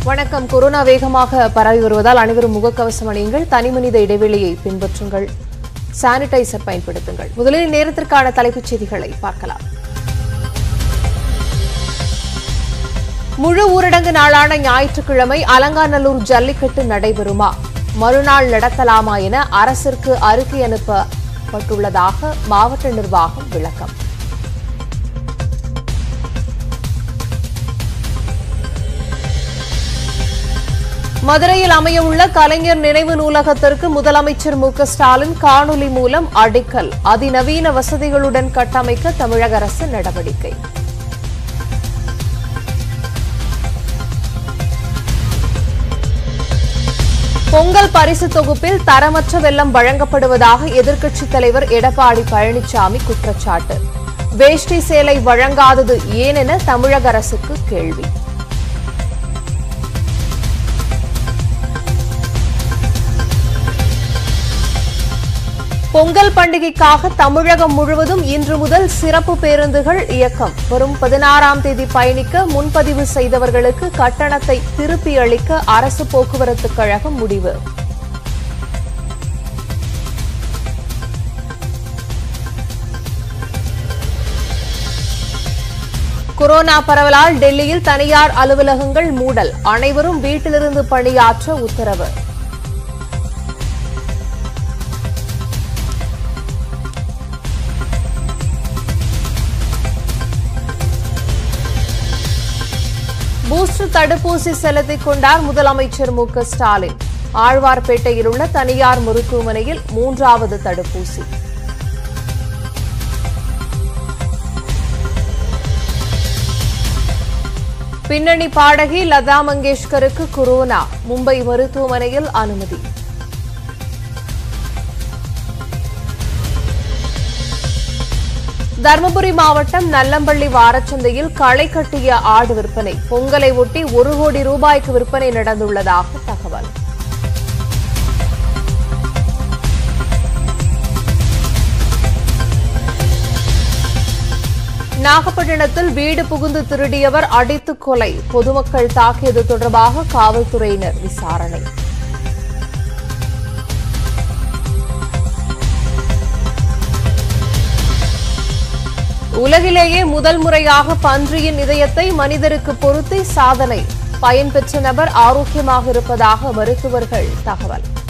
வணக்கம் கொரோனா வேகமாக பரவி வருவதால் அனைவரும் முகக்கவசம் அணியுங்கள் தனிமனித இடைவெளியை பின்பற்றுங்கள் சானிடைசர் பயன்படுத்துங்கள் முதலில் நேரத்திற்கான தலைப்புச் செய்திகளை பார்க்கலாம் முழு ஊரடங்கு நாளான ஞாயிற்றுக்கிழமை அலங்காநல்லூர் ஜல்லிக்கட்டு நடைபெறுமா மறுநாள் நடத்தலாமா என அரசிற்கு அறிக்கை அனுப்பப்பட்டுள்ளதாக மாவட்ட நிர்வாகம் விளக்கம் மதுரையில் அமையவுள்ள கலைஞர் நினைவு நூலகத்திற்கு முதலமைச்சர் மு க ஸ்டாலின் காணொலி மூலம் அடிக்கல் அதிநவீன வசதிகளுடன் கட்டமைக்க தமிழக அரசு நடவடிக்கை பொங்கல் பரிசு தொகுப்பில் தரமற்ற வெள்ளம் வழங்கப்படுவதாக எதிர்க்கட்சித் தலைவர் எடப்பாடி பழனிசாமி குற்றச்சாட்டு வேஷ்டி சேலை வழங்காதது ஏனென தமிழக அரசுக்கு கேள்வி பொங்கல் பண்டிகைக்காக தமிழகம் முழுவதும் இன்று முதல் சிறப்பு பேருந்துகள் இயக்கம் வரும் பதினாறாம் தேதி பயணிக்க முன்பதிவு செய்தவர்களுக்கு கட்டணத்தை திருப்பி அளிக்க அரசு போக்குவரத்து கழகம் முடிவு கொரோனா பரவலால் டெல்லியில் தனியார் அலுவலகங்கள் மூடல் அனைவரும் வீட்டிலிருந்து பணியாற்ற உத்தரவு பூஸ்டர் தடுப்பூசி செலுத்திக் கொண்டார் முதலமைச்சர் மு க ஸ்டாலின் ஆழ்வார்பேட்டையில் உள்ள தனியார் மருத்துவமனையில் மூன்றாவது தடுப்பூசி பின்னணி பாடகி லதா மங்கேஷ்கருக்கு கொரோனா மும்பை மருத்துவமனையில் அனுமதி தருமபுரி மாவட்டம் நல்லம்பள்ளி வாரச்சந்தையில் களை கட்டிய ஆடு விற்பனை பொங்கலை ஒட்டி ஒரு கோடி ரூபாய்க்கு விற்பனை நடந்துள்ளதாக தகவல் நாகப்பட்டினத்தில் வீடு புகுந்து திருடியவர் அடித்து கொலை பொதுமக்கள் தாக்கியது தொடர்பாக காவல்துறையினர் விசாரணை உலகிலேயே முதல் முறையாக பன்றியின் இதயத்தை மனிதருக்கு பொருத்தி சாதனை பயன்பெற்ற நபர் ஆரோக்கியமாக இருப்பதாக மருத்துவர்கள் தகவல்